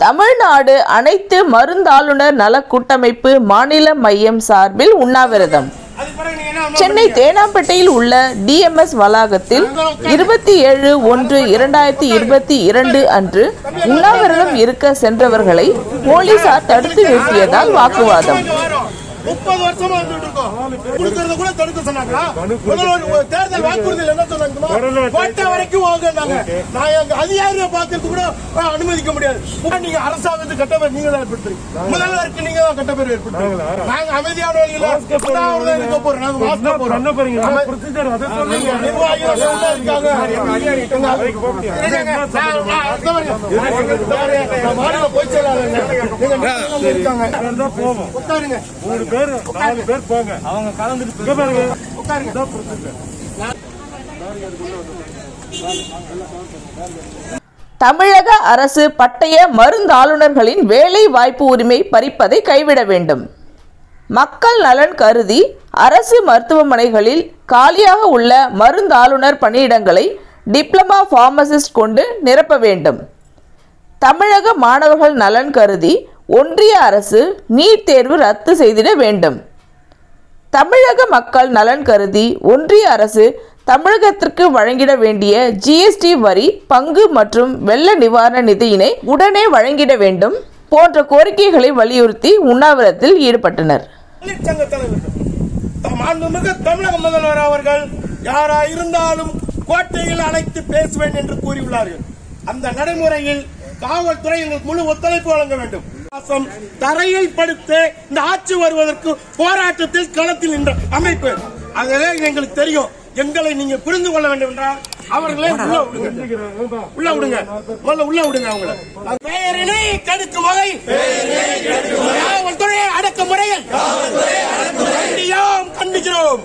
தமிழ்நாடு அனைத்து மருந்தாளுநர் நல கூட்டமைப்பு மாநில மையம் சார்பில் உண்ணாவிரதம் அதுக்கு பிறகு நீங்க என்ன சென்னை தேனாம்பேட்டையில் உள்ள டிஎம்எஸ் வளாகத்தில் இருபத்தி ஏழு ஒன்று இரண்டாயிரத்தி இருபத்தி இரண்டு அன்று உண்ணாவிரதம் இருக்க சென்றவர்களை போலீசார் தடுத்து நிறுத்தியதால் வாக்குவாதம் முப்பது வருஷமா வந்துட்டு இருக்கோம் கொடுக்கறத கூட தடுக்க சொன்னாங்களா முதல்வர் ஒரு தேர்தல் வாக்குறுதியில் என்ன சொன்னாங்க கோட்டை வரைக்கும் வாங்கினாங்க நான் எங்க அதிகாரியை பார்க்கறது கூட அஹ், அனுமதிக்க முடியாது நீங்க அரசாங்கத்து கட்ட பேர் நீங்க தான் ஏற்படுத்துறீங்க முதல்வருக்கு நீங்க தான் கட்ட பேர் ஏற்படுத்துறீங்க நாங்க அமைதியான வழியில உண்ணாவிரதம் இருக்க போறோம் நாங்க மாஸ்டர் போறோம் பண்ண போறீங்க ஆமா. ப்ரொசீஜர் அதை சொல்லுங்க நீங்க நிர்வாகிகள் உள்ள இருக்காங்க. இருங்க. நான் நான் இந்த பாருங்க. இந்த பாருங்க. நான் மாநில பொதுச் செயலாளருங்க. நீங்க நிர்வாகிகள் இருக்காங்க. தான் போவோம் உட்காருங்க. மூணு பேர் நாலு பேர் போங்க அவங்க கலந்துட்டு பாருங்க உட்காருங்க. இதான் procedure. தமிழக அரசு பட்டய மருந்தாளுநர்களின் வேலை வாய்ப்பு உரிமை பறிப்பதை கைவிட வேண்டும் மக்கள் நலன் கருதி அரசு மருத்துவமனைகளில் காலியாக உள்ள மருந்தாளுநர் பணியிடங்களை டிப்ளமா ஃபார்மசிஸ்ட் கொண்டு நிரப்ப வேண்டும் தமிழக மாணவர்கள் நலன் கருதி ஒன்றிய அரசு நீட் தேர்வு ரத்து செய்திட வேண்டும் தமிழக மக்கள் நலன் கருதி ஒன்றிய அரசு தமிழகத்திற்கு வழங்கிட வேண்டிய ஜிஎஸ்டி வரி பங்கு மற்றும் வெள்ள நிவாரண நிதியினை உடனே வழங்கிட வேண்டும் போன்ற கோரிக்கைகளை வலியுறுத்தி உண்ணாவிரத்தில் ஈடுபட்டனர் தொழிற்சங்க தலைவர்கள் த- மாண்புமிகு தமிழக முதல்வர் அவர்கள் யாரா இருந்தாலும் கோட்டையில் அழைத்து பேசுவேன் என்று கூறியுள்ளார்கள் அந்த நடைமுறையில் காவல்துறை எங்களுக்கு முழு ஒத்துழைப்பு வழங்க வேண்டும் விசுவாசம் தரையில் படுத்து இந்த ஆட்சி வருவதற்கு போராட்டத்தில் களத்தில் நின்ற அமைப்பு அதே எங்களுக்கு தெரியும் எங்களை நீங்க புரிந்து கொள்ள வேண்டும் என்றால் அவர்களே உள்ள விடுங்க உள்ள விடுங்க முதல்ல உள்ள விடுங்க அவங்கள பெயரினை கெடுக்கும் வகை காவல்துறை அடக்குமுறையில் கண்டியோம் கண்டிக்கிறோம்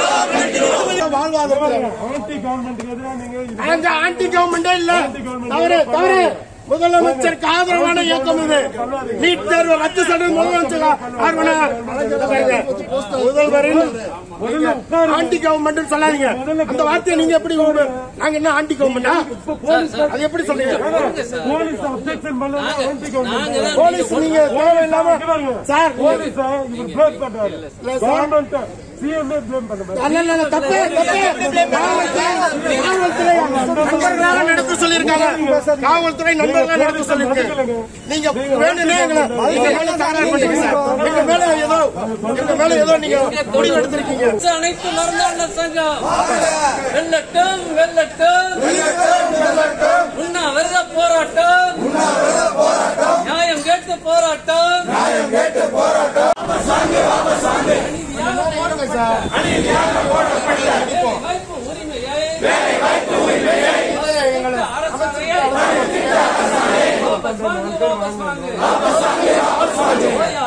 வாழ்வாதாரம் ஆன்டி கவர்மெண்ட்டுக்கு எதிராக நீங்க நாங்க ஆன்டி கவர்மெண்டே இல்ல தவறு தவறு முதலமைச்சருக்கு ஆதரவான இயக்கம் இது நீட் தேர்வு ரத்து செய்து முதலமைச்சர் ஆதரவான பாருங்க, முதல்வரின் ஆன்டி கவர்மெண்ட் சொல்லாதீங்க அந்த வார்த்தையை நீங்க எப்படி உங்க- நாங்க என்ன ஆன்டி கவர்மெண்டா அது எப்படி சொல்றீங்க போலீஸ் அப்செக்ஷன் பண்ணா ஆன்டி கவர்மெண்ட் போலீஸ் நீங்க தேவையில்லாம சார் போலீஸ் இவர் ப்ளேம் பண்றாரு கவர்மெண்ட் சிஎம்ஏ ப்ளேம் பண்ண மாதிரி அல்ல, இல்ல, இல்ல, தப்பு, தப்பு. காவல்துறை காவல்துறை நண்பர்களாக நடத்த சொல்லியிருக்காங்க. காவல்துறை நண்பர்களாக நடத்த சொல்லியிருக்காங்க. நீங்க வேணும்னே எங்களை எங்க மேல தகராறு பண்றீங்க சார். எங்க மேல ஏதோ எங்க மேல ஏதோ நீங்க முடிவு எடுத்திருக்கீங்க அனைத்து மருந்தாளர் சங்கம் வெள்ளட்டும் வெள்ளட்டும் உண்ணாவிரத போராட்டம் நியாயம் கேட்டு போராட்டம் வாய்ப்பு உரிமையை அரசாணையை வாபஸ் வாங்கு, வாபஸ் வாங்கு.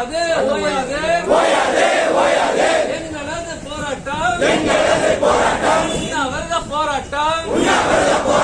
ஓயாது, ஓயாது. எங்களது போராட்டம் உண்ணாவிரத போராட்டம்